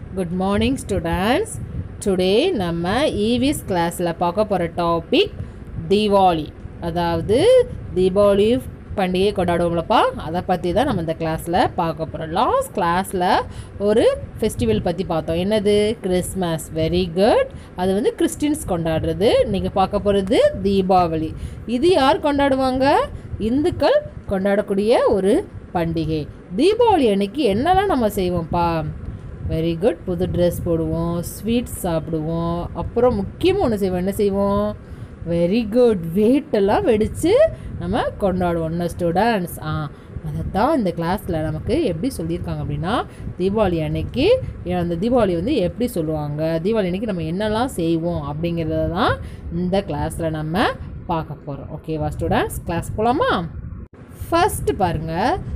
good morning students today நம்ம ஈவிஸ் கிளாஸில் பார்க்க போகிற டாபிக் தீபாவளி அதாவது தீபாவளி பண்டிகை கொண்டாடுவோம்லப்பா அதை பற்றி தான் நம்ம இந்த கிளாஸில் பார்க்க போகிறோம் லாஸ்ட் கிளாஸில் ஒரு ஃபெஸ்டிவல் பற்றி பார்த்தோம் என்னது கிறிஸ்மஸ் வெரி குட் அது வந்து கிறிஸ்டின்ஸ் கொண்டாடுறது நீங்கள் பார்க்க போகிறது தீபாவளி இது யார் கொண்டாடுவாங்க இந்துக்கள் கொண்டாடக்கூடிய ஒரு பண்டிகை தீபாவளி அன்னைக்கு என்னெல்லாம் நம்ம செய்வோம்ப்பா வெரி குட் புது ட்ரெஸ் போடுவோம் ஸ்வீட்ஸ் சாப்பிடுவோம் அப்புறம் முக்கியமாக ஒன்று செய்வோம் என்ன செய்வோம் வெரி குட் வெயிட்டெல்லாம் வெடித்து நம்ம கொண்டாடுவோம் என்ன ஸ்டூடெண்ட்ஸ் ஆ அதை தான் இந்த கிளாஸில் நமக்கு எப்படி சொல்லியிருக்காங்க அப்படின்னா தீபாவளி அன்னைக்கு அந்த தீபாவளி வந்து எப்படி சொல்லுவாங்க தீபாவளி அன்னைக்கு நம்ம என்னெல்லாம் செய்வோம் அப்படிங்கிறத தான் இந்த கிளாஸில் நம்ம பார்க்க போகிறோம் ஓகேவா ஸ்டூடெண்ட்ஸ் கிளாஸ் போகலாமா ஃபர்ஸ்ட் பாருங்க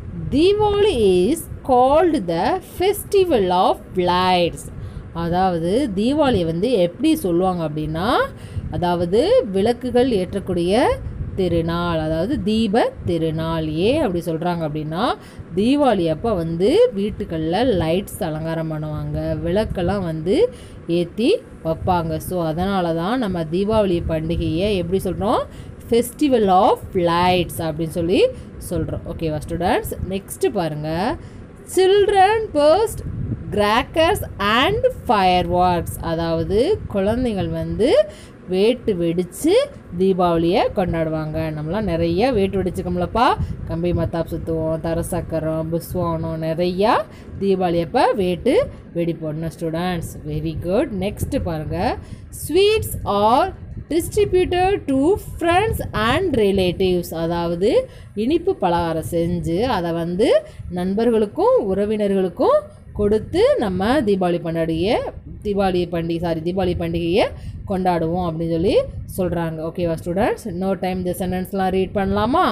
Deepavali is called the festival of lights அதாவது தீபாவளியை வந்து எப்படி சொல்லுவாங்க அப்படின்னா அதாவது விளக்குகள் ஏற்றக்கூடிய திருநாள் அதாவது தீப திருநாள் ஏன் அப்படி சொல்கிறாங்க அப்படின்னா தீபாவளி அப்போ வந்து வீட்டுகளில் லைட்ஸ் அலங்காரம் பண்ணுவாங்க விளக்கெல்லாம் வந்து ஏற்றி வைப்பாங்க ஸோ அதனால தான் நம்ம தீபாவளி பண்டிகையை எப்படி சொல்கிறோம் ஃபெஸ்டிவல் ஆஃப் லைட்ஸ் அப்படின்னு சொல்லி சொல்கிறோம் ஓகேவா ஸ்டூடெண்ட்ஸ் நெக்ஸ்ட்டு பாருங்கள் children burst crackers and fireworks அதாவது குழந்தைகள் வந்து வேட்டு வெடித்து தீபாவளியை கொண்டாடுவாங்க நம்மளாம் நிறைய வேட்டு வெடிச்சுக்கோம்லப்பா கம்பி மத்தாப் சுற்றுவோம் தரசக்கரம் புஸ்வானம் நிறையா தீபாவளி அப்போ வேட்டு வெடிப்போம் ஸ்டூடெண்ட்ஸ் வெரி குட் நெக்ஸ்ட்டு பாருங்கள் sweets are distributed to friends and relatives அதாவது இனிப்பு பலகாரம் செஞ்சு அதை வந்து நண்பர்களுக்கும் உறவினர்களுக்கும் கொடுத்து நம்ம தீபாவளி பண்டிகையை தீபாவளி பண்டிகை சாரி தீபாவளி பண்டிகையை கொண்டாடுவோம் அப்படின்னு சொல்லி சொல்கிறாங்க ஓகேவா ஸ்டூடெண்ட்ஸ் இன்னொரு டைம் இந்த சென்டென்ஸ்லாம் ரீட் பண்ணலாமா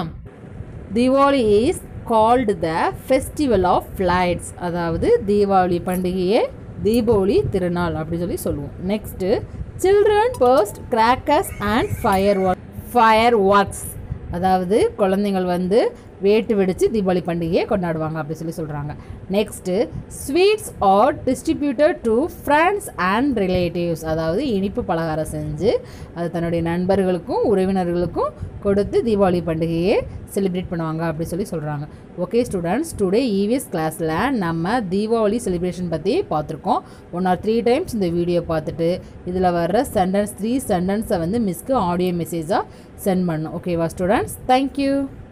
Deepavali is called the festival of lights அதாவது தீபாவளி பண்டிகையை தீபாவளி திருநாள் அப்படின்னு சொல்லி சொல்லுவோம் next children burst crackers and firework fireworks அதாவது குழந்தைங்கள் வந்து வேட்டு வெடித்து தீபாவளி பண்டிகையை கொண்டாடுவாங்க அப்படி சொல்லி சொல்கிறாங்க next sweets are distributed to friends and relatives அதாவது இனிப்பு பலகாரம் செஞ்சு அது தன்னுடைய நண்பர்களுக்கும் உறவினர்களுக்கும் கொடுத்து தீபாவளி பண்டிகையை செலிப்ரேட் பண்ணுவாங்க அப்படி சொல்லி சொல்கிறாங்க ஓகே ஸ்டூடெண்ட்ஸ் டுடே ஈவிஎஸ் கிளாஸில் நம்ம தீபாவளி செலிப்ரேஷன் பற்றி பார்த்துருக்கோம் ஒன் ஆர் த்ரீ டைம்ஸ் இந்த வீடியோ பார்த்துட்டு இதில் வர்ற சென்டென்ஸ் த்ரீ சென்டென்ஸை வந்து மிஸ்க்கு ஆடியோ மெசேஜாக சென்ட் பண்ணணும் ஓகேவா ஸ்டூடெண்ட்ஸ் தேங்க்யூ